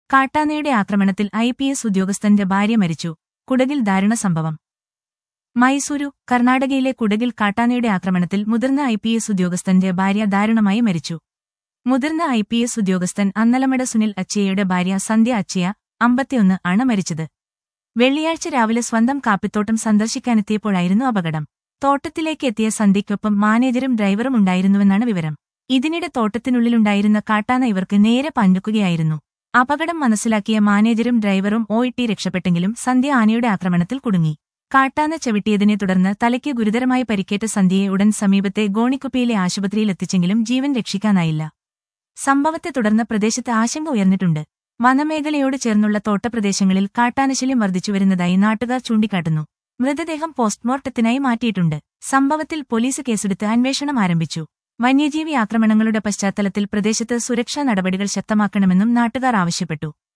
കാട്ടാനയുടെ ആക്രമണത്തിൽ I P S ഉദ്യോഗസ്ഥന്റെ ഭാര്യ മരിച്ചു കുടകിൽ ദാരുണ സംഭവം മൈസൂരു കർണാടകയിലെ കുടകിൽ കാട്ടാനയുടെ ആക്രമണത്തിൽ മുതിർന്ന ഐ പി എസ് ഉദ്യോഗസ്ഥന്റെ ഭാര്യ ദാരുണമായി മരിച്ചു മുതിർന്ന ഐ പി എസ് ഉദ്യോഗസ്ഥൻ അന്നലമട സുനിൽ അച്ചയ്യയുടെ ഭാര്യ സന്ധ്യ അച്ചയ്യ അമ്പത്തിയൊന്ന് ആണ് മരിച്ചത് വെള്ളിയാഴ്ച രാവിലെ സ്വന്തം കാപ്പിത്തോട്ടം സന്ദർശിക്കാനെത്തിയപ്പോഴായിരുന്നു അപകടം തോട്ടത്തിലേക്ക് എത്തിയ സന്ധ്യയ്ക്കൊപ്പം മാനേജരും ഡ്രൈവറും ഉണ്ടായിരുന്നുവെന്നാണ് വിവരം ഇതിനിടെ തോട്ടത്തിനുള്ളിലുണ്ടായിരുന്ന കാട്ടാന ഇവർക്ക് നേരെ പഞ്ഞുക്കുകയായിരുന്നു അപകടം മനസ്സിലാക്കിയ മാനേജരും ഡ്രൈവറും ഓയിട്ടി രക്ഷപ്പെട്ടെങ്കിലും സന്ധ്യ ആനയുടെ ആക്രമണത്തിൽ കുടുങ്ങി കാട്ടാന ചവിട്ടിയതിനെ തുടർന്ന് തലയ്ക്ക് ഗുരുതരമായി പരിക്കേറ്റ സന്ധ്യയെ ഉടൻ സമീപത്തെ ഗോണിക്കുപ്പിയിലെ ആശുപത്രിയിൽ എത്തിച്ചെങ്കിലും ജീവൻ രക്ഷിക്കാനായില്ല സംഭവത്തെ തുടർന്ന് പ്രദേശത്ത് ആശങ്ക ഉയർന്നിട്ടുണ്ട് വനമേഖലയോട് ചേർന്നുള്ള തോട്ടപ്രദേശങ്ങളിൽ കാട്ടാനശല്യം വർദ്ധിച്ചുവരുന്നതായി നാട്ടുകാർ ചൂണ്ടിക്കാട്ടുന്നു മൃതദേഹം പോസ്റ്റ്മോർട്ടത്തിനായി മാറ്റിയിട്ടുണ്ട് സംഭവത്തിൽ പോലീസ് കേസെടുത്ത് അന്വേഷണം ആരംഭിച്ചു വന്യജീവി ആക്രമണങ്ങളുടെ പശ്ചാത്തലത്തിൽ പ്രദേശത്ത് സുരക്ഷാ നടപടികൾ ശക്തമാക്കണമെന്നും നാട്ടുകാർ ആവശ്യപ്പെട്ടു